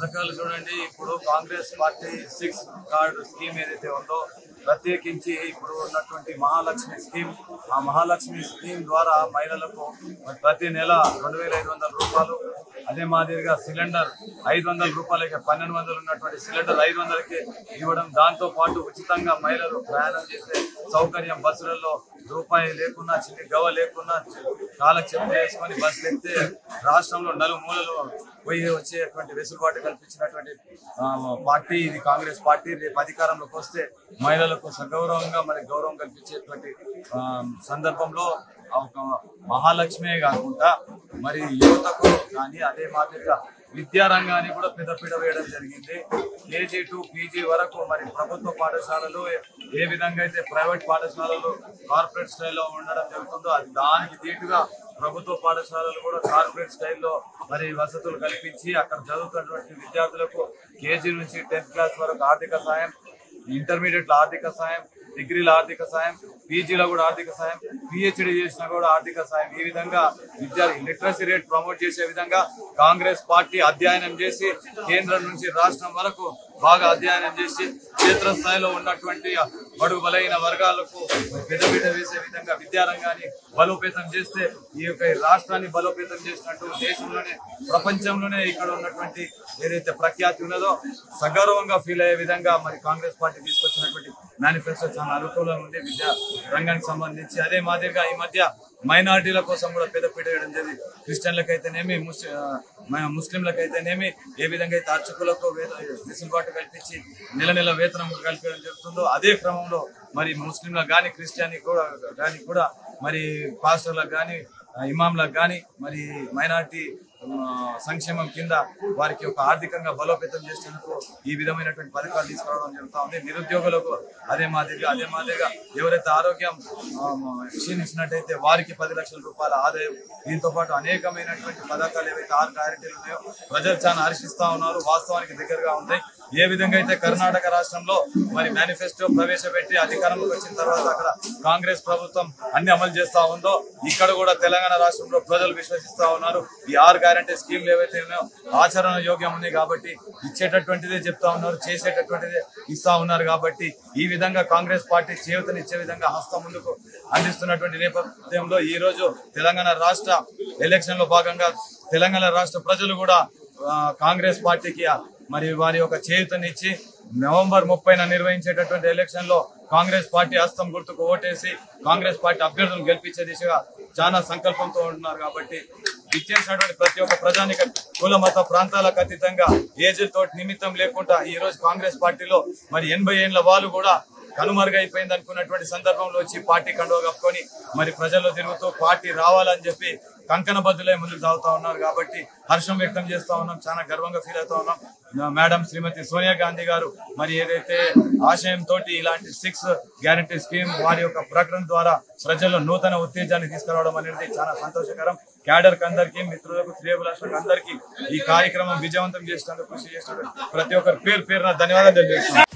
పథకాలు చూడండి ఇప్పుడు Congress party six card scheme ఏదైతే ఉందో ప్రత్యేకించి ఇప్పుడు ఉన్నటువంటి మహాలక్ష్మి స్కీమ్ ఆ మహాలక్ష్మి స్కీమ్ ద్వారా మహిళలకు మరి ప్రతి నెల రెండు వేల ఐదు వందల రూపాయలు అదే మాదిరిగా సిలిండర్ ఐదు వందల రూపాయలకి పన్నెండు వందలు ఉన్నటువంటి సిలిండర్ ఐదు వందలకి ఇవ్వడం దాంతో పాటు ఉచితంగా మహిళలు ప్రయాణం చేసే సౌకర్యం బస్సులలో రూపాయి లేకున్నా చిన్ని గవ లేకున్నా కాళ్ళకి చెప్పులు వేసుకొని బస్సులు ఎక్కితే రాష్ట్రంలో నలుమూలలో పోయి వచ్చేటువంటి వెసులుబాటు కల్పించినటువంటి ఆ, పార్టీ ఇది కాంగ్రెస్ పార్టీ రేపు అధికారంలోకి వస్తే మహిళలకు సగౌరవంగా మరి గౌరవం కల్పించేటువంటి ఆ, సందర్భంలో ఆ ఒక మహాలక్ష్మే కాకుండా మరి యువతకు కానీ అదే మాదిరిగా విద్యా రంగాన్ని కూడా పెద్దపీట వేయడం జరిగింది కేజీ టు పీజీ వరకు మరి ప్రభుత్వ పాఠశాలలు ఏ విధంగా అయితే ప్రైవేట్ పాఠశాలలు కార్పొరేట్ స్టైల్లో ఉండడం జరుగుతుందో అది దానికి దీటుగా ప్రభుత్వ పాఠశాలలు కూడా కార్పొరేట్ స్టైల్లో మరి వసతులు కల్పించి అక్కడ చదువుతున్నటువంటి విద్యార్థులకు కేజీ నుంచి టెన్త్ క్లాస్ వరకు ఆర్థిక సాయం ఇంటర్మీడియట్ లో ఆర్థిక సాయం డిగ్రీలో ఆర్థిక సాయం పీజీలో కూడా ఆర్థిక సాయం పిహెచ్డి చేసినా కూడా ఆర్థిక సాయం ఈ విధంగా విద్యార్థి లిటరసీ రేట్ ప్రమోట్ చేసే విధంగా కాంగ్రెస్ పార్టీ అధ్యయనం చేసి కేంద్రం నుంచి రాష్ట్రం వరకు బాగా అధ్యయనం చేసి క్షేత్రస్థాయిలో ఉన్నటువంటి బడుగు బలైన వర్గాలకు పెద్దపీట వేసే విధంగా విద్యారంగాన్ని బలోపేతం చేస్తే ఈ యొక్క రాష్ట్రాన్ని బలోపేతం చేసినట్టు దేశంలోనే ప్రపంచంలోనే ఇక్కడ ఉన్నటువంటి ఏదైతే ప్రఖ్యాతి ఉన్నదో సగౌరవంగా ఫీల్ అయ్యే విధంగా మరి కాంగ్రెస్ పార్టీ తీసుకొచ్చినటువంటి మేనిఫెస్టో చాలా అనుకూలంగా ఉంది విద్యా రంగానికి సంబంధించి అదే మాదిరిగా ఈ మధ్య మైనారిటీల కోసం కూడా పెద్దపీట వేయడం జరిగింది క్రిస్టియన్లకైతేనేమి ముస్లి ఆ, మ- ముస్లింలకైతేనేమి ఏ విధంగా అయితే అర్చకులకు వేత- వెసులుబాటు కల్పించి నెల నెల వేతనం కల్పించడం జరుగుతుందో అదే క్రమంలో మరి ముస్లింలకు కానీ క్రిస్టియన్ కూడా కానీ కూడా మరి పాస్టర్లకు కానీ ఇమాంలకు కానీ మరి మైనారిటీ ఆ, సంక్షేమం కింద వారికి ఒక ఆర్థికంగా బలోపేతం చేసేందుకు ఈ విధమైనటువంటి పథకాలు తీసుకురావడం జరుగుతూ ఉంది నిరుద్యోగులకు అదే మాదిరిగా అదే మాదిరిగా ఎవరైతే ఆరోగ్యం ఆ, క్షీణించినట్టయితే వారికి పది లక్షల రూపాయల ఆదాయం దీంతో పాటు అనేకమైనటువంటి పథకాలు ఏవైతే ఆరు గ్యారెంటీలు ఉన్నాయో ప్రజలు చాలా హర్షిస్తా ఉన్నారు వాస్తవానికి దగ్గరగా ఉన్నాయి ఏ విధంగా అయితే కర్ణాటక రాష్ట్రంలో మరి మేనిఫెస్టో ప్రవేశపెట్టి అధికారంలోకి వచ్చిన తర్వాత అక్కడ కాంగ్రెస్ ప్రభుత్వం అన్ని అమలు చేస్తా ఉందో ఇక్కడ కూడా తెలంగాణ రాష్ట్రంలో ప్రజలు విశ్వసిస్తా ఉన్నారు ఈ ఆరు గ్యారంటీ స్కీమ్లు ఏవైతే ఉన్నాయో ఆచరణ యోగ్యం ఉంది కాబట్టి ఇచ్చేటటువంటిదే చెప్తా ఉన్నారు చేసేటటువంటిదే ఇస్తా ఉన్నారు కాబట్టి ఈ విధంగా కాంగ్రెస్ పార్టీ చేయూతనిచ్చే విధంగా హస్తం ముందుకు అందిస్తున్నటువంటి నేపథ్యంలో ఈ రోజు తెలంగాణ రాష్ట్ర ఎలక్షన్ లో భాగంగా తెలంగాణ రాష్ట్ర ప్రజలు కూడా ఆ, కాంగ్రెస్ పార్టీకి ఆ, మరి వారి యొక్క చేయూతనిచ్చి నవంబర్ ముప్పైన నిర్వహించేటటువంటి ఎలక్షన్ లో కాంగ్రెస్ పార్టీ హస్తం గుర్తుకు ఓటేసి కాంగ్రెస్ పార్టీ అభ్యర్థులను గెలిపించే దిశగా చాలా సంకల్పంతో ఉంటున్నారు కాబట్టి ఇచ్చేసినటువంటి ప్రతి ఒక్క ప్రజానిక కుల మత ప్రాంతాలకు అతీతంగా ఏజ్ తోటి నిమిత్తం లేకుండా ఈ రోజు కాంగ్రెస్ పార్టీలో మరి ఎనభై ఏళ్ల వాళ్ళు కూడా కనుమరుగైపోయింది అనుకున్నటువంటి సందర్భంలో వచ్చి పార్టీ కండువ కప్పుకొని మరి ప్రజల్లో తిరుగుతూ పార్టీ రావాలని చెప్పి కంకణ బద్దులై ముందుకు సాగుతా ఉన్నారు కాబట్టి హర్షం వ్యక్తం చేస్తా ఉన్నాం చాలా గర్వంగా ఫీల్ అవుతా ఉన్నాం నా మేడం శ్రీమతి సోనియా గాంధీ గారు మరి ఏదైతే ఆశయం తోటి ఇలాంటి సిక్స్ గ్యారంటీ స్కీమ్ వారి యొక్క ప్రకటన ద్వారా ప్రజల్లో నూతన ఉత్తేజాన్ని తీసుకురావడం అనేది చాలా సంతోషకరం క్యాడర్ అందరికీ మిత్రులకు శ్రేయభిలాషులకు అందరికీ ఈ కార్యక్రమం విజయవంతం చేసినందుకు కృషి చేసినందుకు ప్రతి ఒక్కరి పేరు పేరున ధన్యవాదాలు తెలియజేస్తున్నాను